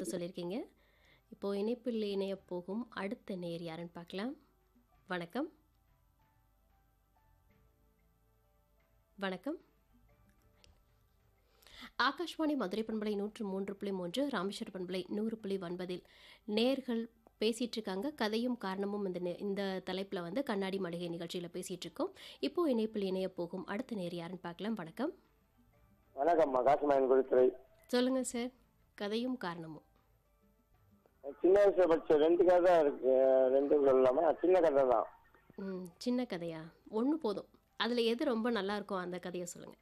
கருத்து சொல்லியிருக்கீங்க இப்போ இணைப்பில் இணைய போகும் அடுத்த நேர் யாருன்னு பார்க்கலாம் வணக்கம் வணக்கம் ஆகாஷ்வாணி மதுரை பண்பலை நூற்று மூன்று புள்ளி மூன்று ராமேஸ்வர பண்பலை நூறு புள்ளி ஒன்பதில் நேர்கள் பேசிட்டு இருக்காங்க கதையும் காரணமும் இந்த நே- இந்த தலைப்பில் வந்து கண்ணாடி மளிகை நிகழ்ச்சியில் பேசிட்டு இருக்கோம் இப்போ இணைப்பில் இணைய போகும் அடுத்த நேர் யாருன்னு பார்க்கலாம் வணக்கம் வணக்கம்மா காசிமாயன் குருத்துறை சொல்லுங்க சார் கதையும் காரணமும் சின்ன வயசுல படிச்ச ரெண்டு கதை இருக்கு ரெண்டு சொல்லலாமா சின்ன கதை தான் ம் சின்ன கதையா ஒன்று போதும் அதில் எது ரொம்ப நல்லா இருக்கும் அந்த கதையை சொல்லுங்க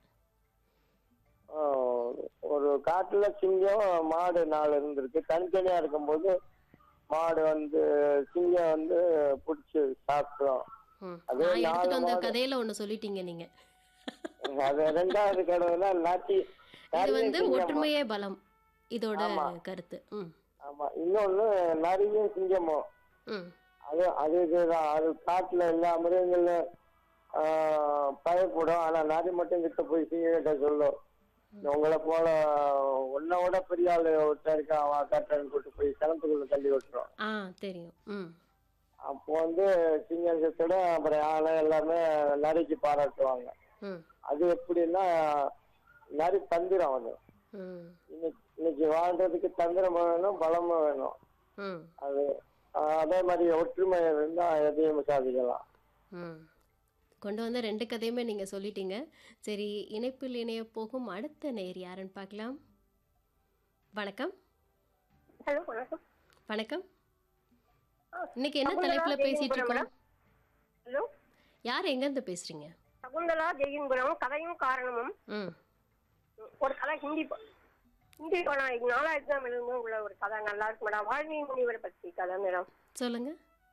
ஆஹ் ஒரு காட்டுல சிங்கம் மாடு நாலு இருந்திருக்கு தனித்தனியா இருக்கும்போது மாடு வந்து சிங்கம் வந்து பிடிச்சி சாப்பிடும் ம் அதே நான் எடுத்துட்டு வந்த நாலு கதையில ஒன்று சொல்லிட்டீங்க நீங்க அது ரெண்டாவது கடவுளா நாட்டி இது நிறைய வந்து சிங்கம் ஒற்றுமையே பலம் இதோட ஆமா. கருத்து ம் ஆமா இன்னொன்னு நிறைய சிங்கமும் ம் அது அது இதுதான் அது காட்டுல எல்லா மிருகங்களும் ஆஹ் பயப்படும் ஆனா நரி மட்டும் கிட்ட போய் சிங்ககிட்ட சொல்லும் உங்களை போல உன்னோட பெரிய ஆளு ஒருத்தன் இருக்கான் அவன் காட்டுறன்னு கூட்டு போய் கிணத்துக்குள்ள தள்ளி விட்டுரும் ஆ தெரியும் ம் அப்போ வந்து சிங்கத்தோட அப்புறம் யானை எல்லாமே நரிக்கு பாராட்டுவாங்க ம் அது எப்படின்னா நரி தந்திரம் அது ம் இன்னைக்கு இன்னைக்கு வாழ்றதுக்கு தந்திரம் வேணும் பலமும் வேணும் ம் அது ஆஹ் அதே மாதிரி ஒற்றுமை இருந்தா எதையும் சாதிக்கலாம் ம் கொண்டு வந்த ரெண்டு கதையுமே நீங்கள் சொல்லிட்டீங்க சரி இணைப்பில் இணைய போகும் அடுத்த நேர் யாருன்னு பார்க்கலாம் வணக்கம் ஹலோ வணக்கம் வணக்கம் இன்னைக்கு என்ன சகுந்தலா தலைப்பில் பேசிட்டு ஜெயகுந்தபுரம். இருக்கோம் ஹலோ யார் எங்கேருந்து பேசுறீங்க சகுந்தலா ஜெயின்புரம் கதையும் காரணமும் ம் ஒரு கதை ஹிந்தி ப- ஹிந்தி படம் நாலாயிரத்தி தான் எழுதும் உள்ள ஒரு கதை நல்லா இருக்கு மேடம் வாழ்வி முனிவரை பற்றி கதை மேடம் சொல்லுங்க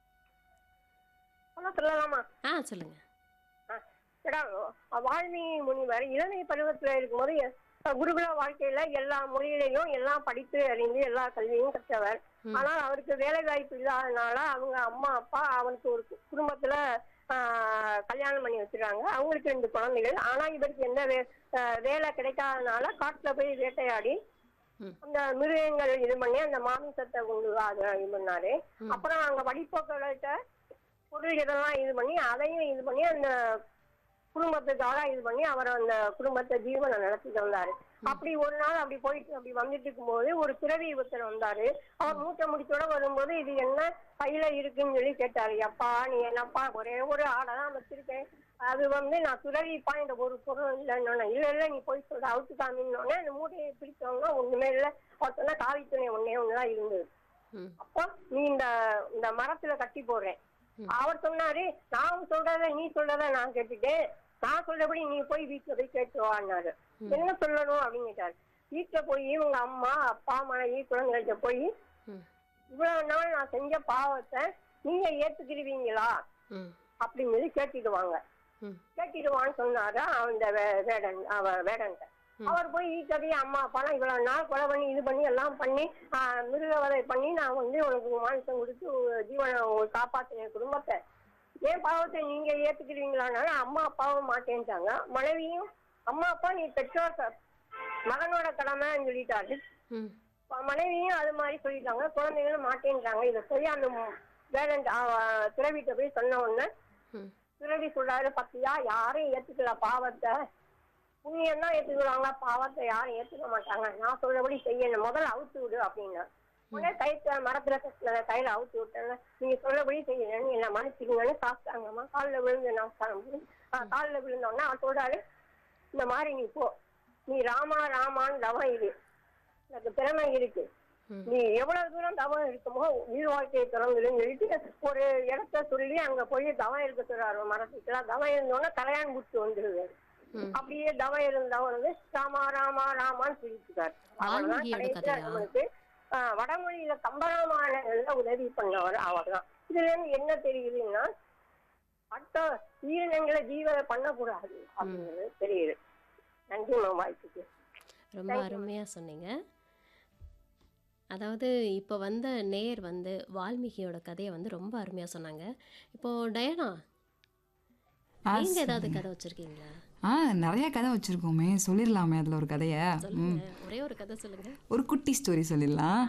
அதான் சொல்லலாமா ஆ சொல்லுங்க ஆ, மேடம் வாழ்வி முனிவர் இளமை பருவத்தில் இருக்கும்போது எ- குருகுல வாழ்க்கையில எல்லா மொழியிலையும் எல்லாம் படித்து அறிந்து எல்லா கல்வியும் கற்றவர் ம். ஆனால் அவருக்கு வேலை வாய்ப்பு இல்லாதனால அவங்க அம்மா அப்பா அவனுக்கு ஒரு கு- குடும்பத்துல ஆ, கல்யாணம் பண்ணி வச்சிருக்காங்க அவங்களுக்கு ரெண்டு குழந்தைகள் ஆனா இவருக்கு எந்த வே- ஆ, வேலை கிடைக்காதனால காட்டுல போய் வேட்டையாடி ம். அந்த மிருகங்கள் இது பண்ணி அந்த மாமிசத்தை கொண்டு வா- அதை இது பண்ணாரு ம். அப்புறம் அங்க வழிபோக்கர்கள்ட்ட பொருள் இதெல்லாம் இது பண்ணி அதையும் இது பண்ணி அந்த குடும்பத்துக்காக இது பண்ணி அவர் அந்த குடும்பத்தை ஜீவனை நடத்திட்டு வந்தாரு அப்படி ஒரு நாள் அப்படி போயிட்டு அப்படி வந்துட்டு இருக்கும்போது ஒரு பிறவி ஒருத்தர் வந்தாரு அவர் மூட்டை முடிச்சோட வரும்போது இது என்ன கையில இருக்குன்னு சொல்லி கேட்டாரு அப்பா நீ என்னப்பா ஒரே ஒரு ஆடை தான் வச்சிருக்கேன் அது வந்து நான் துறவிப்பா இந்த ஒரு பொருள் இல்லைன்னு இல்ல இல்ல நீ போய் சொல்ற அவுத்து காமின்னோடனே அந்த மூட்டையை பிடிச்சவங்க ஒண்ணுமே இல்லை அவர் சொன்னா காவி துணி ஒன்னே ஒண்ணுதான் இருந்தது ம் அப்போ நீ இந்த இந்த மரத்துல கட்டி போடுறேன் ம். அவர் சொன்னாரு நான் சொல்றத நீ சொல்றத நான் கேட்டுட்டேன் நான் சொல்றபடி நீ போய் வீட்டுல போய் கேட்டு வான்னாரு ம். என்ன சொல்லணும் அப்படின்னு கேட்டாரு வீட்டுல போய் உங்க அம்மா அப்பா மனைவி குழந்தைகிட்ட போய் ம் இவ்வளவு நாள் நான் செஞ்ச பாவத்தை நீங்க ஏத்துக்கிடுவீங்களா ம் அப்படின்னு சொல்லி கேட்டுடுவாங்க ம் கேட்டிடுவான்னு சொன்னாரு அந்த வே- வேடன் அவ வேடன்ட்ட ம். அவர் போய் ஈட்டடி அம்மா அப்பாலாம் இவ்வளவு நாள் கொலை பண்ணி இது பண்ணி எல்லாம் பண்ணி ஆஹ், மிருகவதை பண்ணி நான் வந்து உனக்கு மானிசம் கொடுத்து உன் ஜீவனை உன் காப்பாத்தின குடும்பத்தை என் பாவத்தை நீங்க ஏத்துக்கிறீங்களானாலும் அம்மா அப்பாவும் மாட்டேன்ட்டாங்க மனைவியும் அம்மா அப்பா நீ பெற்றோர் க- மகனோட கடமைன்னு சொல்லிட்டாரு ம் மனைவியும் அது மாதிரி சொல்லிட்டாங்க குழந்தைகளும் மாட்டேன்றாங்க இதை சொல்லி அந்த வேடன் துறவிட்ட போய் சொன்ன உடனே ம் துறவி சொல்றாரு பத்தியா யாரும் ஏத்துக்கல பாவத்தை புண்ணியம் தான் ஏத்துக்குவாங்க பாவத்தை யாரும் ஏத்துக்க மாட்டாங்க நான் சொல்றபடி செய்யணும் முதல்ல அவுத்து விடு அப்படின்னா உடனே கைத்த மரத்துல கட்டின கையில அவுத்து விட்டேன் நீங்க சொல்றபடி செய்யணும்னு என்ன மன்னிச்சுக்கீங்கன்னு சாப்பிட்டாங்கம்மா காலில் விழுந்து நமஸ்காரம் பண்ணி காலில் விழுந்தோடனே அவர் சொல்றாரு இந்த மாதிரி நீ போ நீ ராமா ராமான்னு தவம் இரு எனக்கு திறமை இருக்கு ம். நீ எவ்வளவு தூரம் தவம் இருக்குமோ உயிர் வாழ்க்கையை திறந்துடுன்னு சொல்லிட்டு ஒரு இடத்த சொல்லி அங்க போய் தவம் இருக்க சொல்றாரு மரத்துக்குலாம் தவம் இருந்தோடனே கல்யாணம் புட்டு வந்துருது ம் அப்படியே தவம் இருந்தவன் வந்து ராமா ராமா ராமான்னு சொல்லிட்டு இருக்காரு அவ்வளவுதான் வால்மீகியோட கடைசியா கதையா? நம்மளுக்கு ஆஹ், வடமொழியில கம்பராமாயணங்கள்ல உதவி பண்ணவர் அவர் தான் இதுல இருந்து என்ன தெரியுதுன்னா அடுத்த உயிரினங்களை ஜீவனை பண்ணக்கூடாது அப்படிங்கிறது தெரியுது நன்றி மேம் வாய்ப்புக்கு ரொம்ப அருமையாக சொன்னீங்க அதாவது இப்போ வந்த நேர் வந்து வால்மீகியோட கதையை வந்து ரொம்ப அருமையாக சொன்னாங்க இப்போ டயனா ஆ, நீங்க ஏதாவது கதை வச்சிருக்கீங்களா ஆ நிறைய கதை வச்சிருக்கோமே சொல்லிடலாமே அதில் ஒரு கதையை சொல்லுங்க ஒரே ஒரு கதை சொல்லுங்க ஒரு குட்டி ஸ்டோரி சொல்லிடலாம்